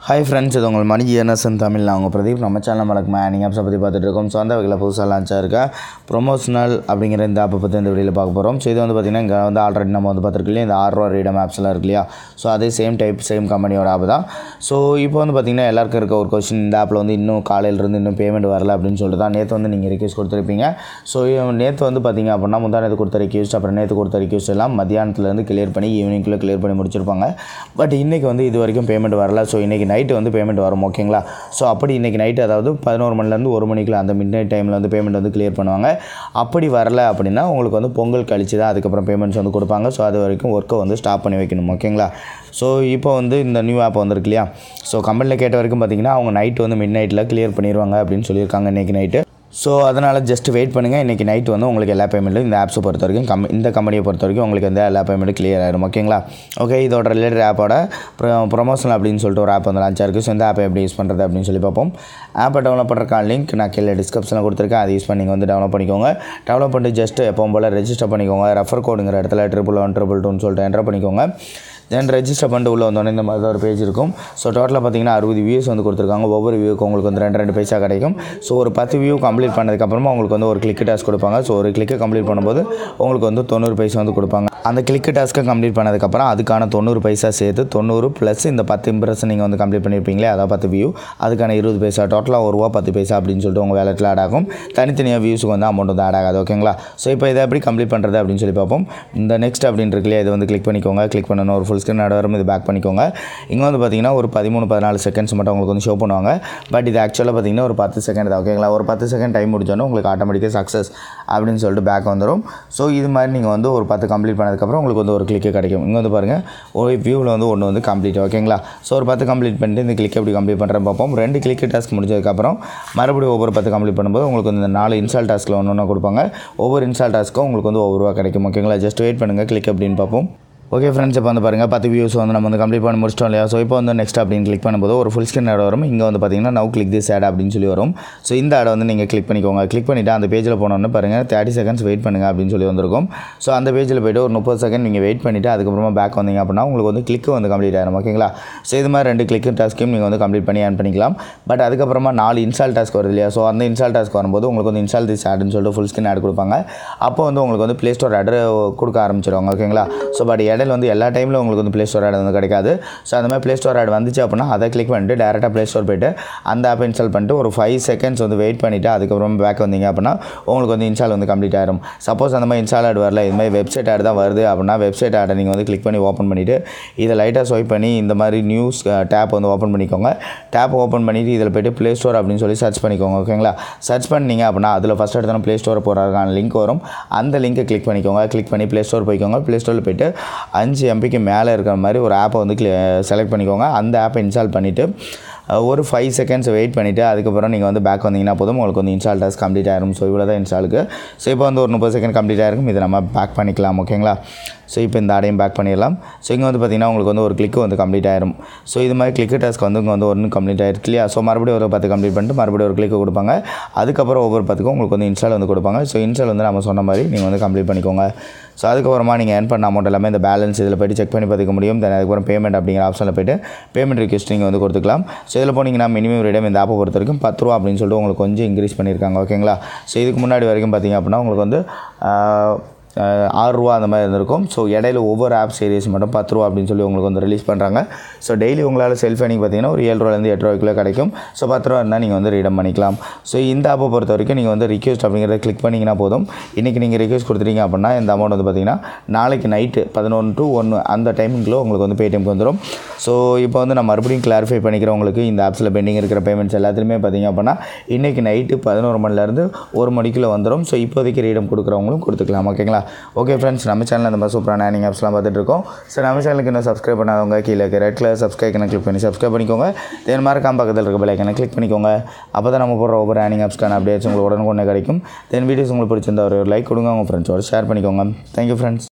hi friends இது உங்கள் மணி NSN Tamil நான் உங்கள் பிரதீப் நம்ம சேனல் வழக்கமாக நீங்கள் ஆப்ஸை பற்றி பார்த்துட்டு இருக்கோம் ஸோ அந்த வகையில் புதுசாக லான்ச்சாக இருக்க ப்ரொமோஷனல் அப்படிங்கிற இந்த ஆப்பை பற்றி இந்த வீடியோவில் பார்க்க போகிறோம் ஸோ இது வந்து பார்த்திங்கன்னா இங்கே வந்து ஆல்ரெடி நம்ம வந்து பார்த்துருக்கோம் இல்லையா இந்த ஆறு ரூபா ரீடம் ஆப்ஸ்லாம் இருக்கு இல்லையா ஸோ அதே சேம் டைப் சேம் கம்பெனியோட ஆப் தான் ஸோ இப்போ வந்து பார்த்திங்கன்னா எல்லாருக்கும் இருக்க ஒரு கொஸ்டின் இந்த ஆப்பில் வந்து இன்னும் காலையிலேருந்து இன்னும் பேமெண்ட் வரல அப்படின்னு சொல்லிட்டு தான் நேற்று வந்து நீங்கள் ரிக்வஸ்ட் கொடுத்துருப்பீங்க ஸோ நேற்று வந்து பார்த்திங்க அப்படின்னா முந்தா நேற்று கொடுத்த ரிக்வஸ்ட் அப்புறம் நேற்று கொடுத்த ரிக்வஸ்ட் எல்லாம் மத்தியானத்துலேருந்து கிளியர் பண்ணி ஈவினிங்குள்ளே கிளியர் பண்ணி முடிச்சிருப்பாங்க பட் இன்றைக்கி வந்து இது வரைக்கும் பேமெண்ட் வரல ஸோ இன்றைக்கி நைட்டு வந்து பேமெண்ட் வரும் ஓகேங்களா ஸோ அப்படி இன்றைக்கி நைட்டு அதாவது பதினோரு மணிலேருந்து ஒரு மணிக்குள்ள அந்த மிட் நைட் டைமில் வந்து பேமெண்ட் வந்து கிளியர் பண்ணுவாங்க அப்படி வரல அப்படின்னா உங்களுக்கு வந்து பொங்கல் கழிச்சு தான் அதுக்கப்புறம் பேமெண்ட்ஸ் வந்து கொடுப்பாங்க ஸோ அது வரைக்கும் ஒர்க்கை வந்து ஸ்டாப் பண்ணி வைக்கணும் ஓகேங்களா ஸோ இப்போ வந்து இந்த நியூ ஆப் வந்திருக்கு இல்லையா ஸோ கம்பெனியில் கேட்ட வரைக்கும் பார்த்தீங்கன்னா அவங்க நைட் வந்து மிட் நைட்டில் கிளியர் பண்ணிடுவாங்க அப்படின்னு சொல்லியிருக்காங்க இன்றைக்கி நைட்டு ஸோ அதனால் ஜஸ்ட் வெயிட் பண்ணுங்கள் இன்றைக்கி நைட் வந்து உங்களுக்கு எல்லா பேமெண்ட்டும் இந்த ஆப்ஸை பொறுத்த வரைக்கும் கம் இந்த கம்பெனியை பொறுத்த வரைக்கும் உங்களுக்கு வந்து எல்லா பேமெண்ட்டும் கிளியர் ஆயிரும் ஓகேங்களா ஓகே இதோட ரிலேட்டட் ஆப்போட ப்ரொமோஷனல் அப்படின்னு சொல்லிட்டு ஒரு ஆப் வந்து லான்ச் இருக்குது ஸோ இந்த ஆப்பை எப்படி யூஸ் பண்ணுறது அப்படின்னு சொல்லி பார்ப்போம் ஆப்பை டெவலப் பண்ணுறக்கான லிங்க் நான் கீழே டிஸ்கிரிப்ஷனில் கொடுத்துருக்கேன் அதை யூஸ் பண்ணி நீங்கள் வந்து டெவலப் பண்ணிக்கோங்க டெவலப் பண்ணிட்டு ஜஸ்ட் எப்பவும் போல் ரெஜிஸ்டர் பண்ணிக்கோங்க ரெஃபர் கோடுங்கிற இடத்துல ட்ரிபிள் ஒன் ட்ரிபிள் டூன்னு சொல்லிட்டு என்டர் பண்ணிக்கோங்க தென் ரெஜிஸ்டர் பண்ணிட்டு உள்ளே வந்தோடனே இந்த மாதிரி தான் ஒரு பேஜ் இருக்கும் ஸோ டோட்டலாக பார்த்தீங்கன்னா அறுபது வியூஸ் வந்து கொடுத்துருக்காங்க ஒவ்வொரு வியூக்கு உங்களுக்கு வந்து ரெண்டு ரெண்டு பைசா கிடைக்கும் ஸோ ஒரு பத்து வியூ கம்ப்ளீட் பண்ணதுக்கப்புறமா உங்களுக்கு வந்து ஒரு கிளிக் டாஸ்க் கொடுப்பாங்க ஸோ ஒரு கிளிக்கை கம்ப்ளீட் பண்ணும்போது உங்களுக்கு வந்து தொண்ணூறு பைசா வந்து கொடுப்பாங்க அந்த கிளிக் டாஸ்க்கை கம்ப்ளீட் பண்ணதுக்கப்புறம் அதுக்கான தொண்ணூறு பைசா சேர்த்து தொண்ணூறு ப்ளஸ் இந்த பத்து இம்ப்ரெஷன் நீங்கள் வந்து கம்ப்ளீட் பண்ணியிருப்பீங்களே அதாவது பத்து வியூ அதுக்கான இருபது பைசா டோட்டலாக ஒரு ரூபா பத்து பைசா அப்படின்னு சொல்லிட்டு உங்கள் வேலெட்டில் ஆட் ஆகும் தனித்தனியாக வியூஸுக்கு வந்து அமௌண்ட் வந்து ஆட் ஆகாது ஓகேங்களா ஸோ இப்போ இதை எப்படி கம்ப்ளீட் பண்ணுறது அப்படின்னு சொல்லி பார்ப்போம் இந்த நெக்ஸ்ட் அப்படின்னு இருக்கு இல்லையா இது வந்து கிளிக் பண்ணிக்கோங்க கிளிக் பண்ணணும் ஒரு ஃபுல் ஸ்க்ரீன் ஆட் வரும் இது பேக் பண்ணிக்கோங்க இங்கே வந்து பார்த்தீங்கன்னா ஒரு பதிமூணு பதினாலு செகண்ட்ஸ் மட்டும் உங்களுக்கு வந்து ஷோ பண்ணுவாங்க பட் இது ஆக்சுவலாக பார்த்தீங்கன்னா ஒரு பத்து செகண்ட் தான் ஓகேங்களா ஒரு பத்து செகண்ட் டைம் முடிச்சோன்னே உங்களுக்கு ஆட்டோமேட்டிக்காக சக்ஸஸ் அப்படின்னு சொல்லிட்டு பேக் வந்துடும் ஸோ இது மாதிரி நீங்கள் வந்து ஒரு பத்து கம்ப்ளீட் பண்ணதுக்கப்புறம் உங்களுக்கு வந்து ஒரு கிளிக்கு கிடைக்கும் இங்கே வந்து பாருங்கள் ஒரு வியூவில் வந்து ஒன்று வந்து கம்ப்ளீட் ஓகேங்களா ஸோ ஒரு பத்து கம்ப்ளீட் பண்ணிட்டு இந்த கிளிக் எப்படி கம்ப்ளீட் பண்ணுறேன் பார்ப்போம் ரெண்டு கிளிக் டாஸ்க் முடிஞ்சதுக்கப்புறம் மறுபடியும் ஒவ்வொரு பத்து கம்ப்ளீட் பண்ணும்போது உங்களுக்கு வந்து இந்த நாலு இன்ஸ்டால் டாஸ்க்கில் ஒன்று ஒன்று கொடுப்பாங்க ஒவ்வொரு இன்ஸ்டால் டாஸ்க்கும் உங்களுக்கு வந்து ஒவ்வொரு ரூபா கிடைக்கும் ஓகேங்களா ஜஸ்ட் வெயிட் பண்ணுங்கள் கிளிக் அப்படின்னு பார்ப்போம் ஓகே ஃப்ரெண்ட்ஸ் இப்போ வந்து பாருங்கள் பத்து வியூஸ் வந்து நம்ம வந்து கம்ப்ளீட் பண்ணி முடிச்சிட்டோம் இல்லையா ஸோ இப்போ வந்து நெக்ஸ்ட் அப்படின்னு கிளிக் பண்ணும்போது ஒரு ஃபுல் ஸ்க்ரீன் ஆட் வரும் இங்கே வந்து பார்த்தீங்கன்னா நவ் கிளிக் திஸ் ஆட் அப்படின்னு சொல்லி வரும் ஸோ இந்த ஆடை வந்து நீங்கள் கிளிக் பண்ணிக்கோங்க கிளிக் பண்ணிவிட்டு அந்த பேஜில் போனோன்னு பாருங்கள் தேர்ட்டி செகண்ட்ஸ் வெயிட் பண்ணுங்கள் அப்படின்னு சொல்லி வந்திருக்கும் ஸோ அந்த பேஜில் போய்ட்டு ஒரு முப்பது செகண்ட் நீங்கள் வெயிட் பண்ணிவிட்டு அதுக்கப்புறமா பேக் வந்தீங்க அப்படின்னா உங்களுக்கு வந்து கிளிக்கு வந்து கம்ப்ளீட் ஆகிடும் ஓகேங்களா ஸோ இது மாதிரி ரெண்டு கிளிக் டாஸ்க்கையும் நீங்கள் வந்து கம்ப்ளீட் பண்ணி ஆன் பண்ணிக்கலாம் பட் அதுக்கப்புறமா நாலு இன்ஸ்டால் டாஸ்க் வருது இல்லையா ஸோ அந்த இன்ஸ்டால் டாஸ்க் வரும்போது உங்களுக்கு வந்து இன்ஸ்டால் திஸ் ஆடுன்னு சொல்லிட்டு ஃபுல் ஸ்க்ரீன் ஆட் கொடுப்பாங்க அப்போ வந்து உங்களுக்கு வந்து ப்ளே ஸ்டோர் ஆட் கொடுக்க ஆரம்பிச்சிருவாங்க ஓகேங்களா ஸோ பட் இடையில வந்து எல்லா டைமில் உங்களுக்கு வந்து ப்ளே ஸ்டோர் ஆட் வந்து கிடைக்காது ஸோ அந்த மாதிரி ப்ளே ஸ்டோர் ஆட் வந்துச்சு அப்படின்னா அதை கிளிக் பண்ணிட்டு டேரெக்டாக ப்ளே ஸ்டோர் போய்ட்டு அந்த ஆப் இன்ஸ்டால் பண்ணிட்டு ஒரு ஃபைவ் செகண்ட்ஸ் வந்து வெயிட் பண்ணிவிட்டு அதுக்கப்புறம் பேக் வந்தீங்க அப்படின்னா உங்களுக்கு வந்து இன்ஸ்டால் வந்து கம்ப்ளீட் ஆயிரும் சப்போஸ் அந்த மாதிரி இன்ஸ்டால் ஆட் வரல இது மாதிரி வெப்சைட் ஆட் தான் வருது அப்படின்னா வெப்சைட் ஆடை நீங்கள் வந்து கிளிக் பண்ணி ஓப்பன் பண்ணிவிட்டு இதை லைட்டாக ஸ்வைப் பண்ணி இந்த மாதிரி நியூஸ் டேப் வந்து ஓப்பன் பண்ணிக்கோங்க டேப் ஓப்பன் பண்ணிவிட்டு இதில் போய்ட்டு ப்ளே ஸ்டோர் அப்படின்னு சொல்லி சர்ச் பண்ணிக்கோங்க ஓகேங்களா சர்ச் பண்ணீங்க அப்படின்னா அதில் ஃபஸ்ட் எடுத்தோம் ப்ளே ஸ்டோர் போகிறதுக்கான லிங்க் வரும் அந்த லிங்க்கை கிளிக் பண்ணிக்கோங்க கிளிக் பண்ணி ப்ளே ஸ்டோர் போய்க்கோங்க ப்ளே ஸ்டோரில் போய்ட்டு அஞ்சு எம்பிக்கு மேலே இருக்கிற மாதிரி ஒரு ஆப்பை வந்து செலக்ட் பண்ணிக்கோங்க அந்த ஆப்பை இன்ஸ்டால் பண்ணிவிட்டு ஒரு ஃபைவ் செகண்ட்ஸ் வெயிட் பண்ணிவிட்டு அதுக்கப்புறம் நீங்கள் வந்து பேக் வந்தீங்கன்னா போதும் உங்களுக்கு வந்து இன்ஸ்டால் டாஸ்க் கம்ப்ளீட் ஆயிரும் ஸோ இவ்வளோ தான் இன்ஸ்டாலுக்கு ஸோ இப்போ வந்து ஒரு முப்பது செகண்ட் கம்ப்ளீட் ஆயிருக்கும் இதை நம்ம பேக் பண்ணிக்கலாம் ஓகேங்களா ஸோ இப்போ இந்த ஆடையும் பேக் பண்ணிடலாம் ஸோ இங்கே வந்து பார்த்திங்கன்னா உங்களுக்கு வந்து ஒரு கிளிக்கு வந்து கம்ப்ளீட் ஆயிரும் ஸோ இது மாதிரி கிளிக்கு டாஸ்க் வந்து இங்கே வந்து ஒன்று கம்ப்ளீட் ஆயிருக்கு இல்லையா ஸோ மறுபடியும் ஒரு பத்து கம்ப்ளீட் பண்ணிட்டு மறுபடியும் ஒரு கிளிக்கு கொடுப்பாங்க அதுக்கப்புறம் ஒவ்வொரு பத்துக்கும் உங்களுக்கு வந்து இன்ஸ்டால் வந்து கொடுப்பாங்க ஸோ இன்ஸ்டால் வந்து நம்ம சொன்ன மாதிரி நீங்கள் வந்து கம்ப்ளீட் பண்ணிக்கோங்க ஸோ அதுக்கப்புறமா நீங்கள் ஏர்ன் பண்ண அமௌண்ட் எல்லாமே இந்த பேலன்ஸ் இதில் போய்ட்டு செக் பண்ணி பார்த்துக்க முடியும் தென் அதுக்கப்புறம் பேமெண்ட் அப்படிங்கிற ஆப்ஷனில் போய்ட்டு பேமெண்ட் ரிக்வஸ்ட் நீங்கள் வந்து கொடுத்துக்கலாம் ஸோ இதில் போனீங்கன்னா மினிமம் ரேடம் இந்த ஆப்பை பொறுத்த வரைக்கும் பத்து ரூபா அப்படின்னு சொல்லிட்டு உங்களுக்கு கொஞ்சம் இன்க்ரீஸ் பண்ணியிருக்காங்க ஓகேங்களா ஸோ இதுக்கு முன்னாடி வரைக்கும் பார்த்தீங்க அப்படின்னா உங்களுக்கு வந்து ஆறு ரூபா அந்த மாதிரி இருந்திருக்கும் ஸோ இடையில ஒவ்வொரு ஆப் சீரிஸ் மட்டும் பத்து ரூபா அப்படின்னு சொல்லி உங்களுக்கு வந்து ரிலீஸ் பண்ணுறாங்க ஸோ டெய்லி உங்களால் செல்ஃப் ஏர்னிங் பார்த்தீங்கன்னா ஒரு ஏழு ரூபாலேருந்து எட்டு ரூபாய்க்குள்ளே கிடைக்கும் ஸோ பத்து ரூபா இருந்தால் நீங்கள் வந்து ரீடம் பண்ணிக்கலாம் ஸோ இந்த ஆப்பை பொறுத்த வரைக்கும் நீங்கள் வந்து ரிக்வஸ்ட் அப்படிங்கிறத கிளிக் பண்ணிங்கன்னா போதும் இன்றைக்கி நீங்கள் ரிக்வஸ்ட் கொடுத்துட்டீங்க அப்படின்னா இந்த அமௌண்ட் வந்து பார்த்தீங்கன்னா நாளைக்கு நைட்டு பதினொன்று டு ஒன்று அந்த டைமிங்கில் உங்களுக்கு வந்து பேடிஎம்க்கு வந்துடும் ஸோ இப்போ வந்து நான் மறுபடியும் கிளாரிஃபை பண்ணிக்கிறேன் உங்களுக்கு இந்த ஆப்ஸில் பெண்டிங் இருக்கிற பேமெண்ட்ஸ் எல்லாத்துலேயுமே பார்த்தீங்க அப்படின்னா இன்றைக்கி நைட்டு பதினோரு மணிலேருந்து ஒரு மணிக்குள்ளே வந்துடும் ஸோ இப்போதைக்கு ரீடம் கொடுக்குறவங்களும் கொடுத்துக்கலாம் ஓகேங்களா ஓகே ஃப்ரெண்ட்ஸ் நம்ம சேனல் அந்த மாதிரி சூப்பரான ஏர்னிங் ஆப்ஸ்லாம் பார்த்துட்டு இருக்கோம் ஸோ நம்ம சேனலுக்கு இன்னும் சப்ஸ்கிரைப் பண்ணாதவங்க கீழே இருக்க ரெட் கலர் சப்ஸ்கிரைப் கிளிக் பண்ணி சப்ஸ்கிரைப் பண்ணிக்கோங்க தென் மறக்காம பக்கத்தில் இருக்க பெல் கிளிக் பண்ணிக்கோங்க அப்போ தான் நம்ம போடுற ஒவ்வொரு ஏர்னிங் ஆப்ஸ்க்கான அப்டேட்ஸ் உங்களுக்கு உடனுக்குடனே கிடைக்கும் தென் வீடியோஸ் உங்களுக்கு பிடிச்சிருந்தா ஒரு லைக் கொடுங்க உங்கள் ஃப்ரெண்ட்ஸோட ஷேர் பண்ணிக்கோங்க தேங்க்யூ ஃப்ரெண்ட்ஸ்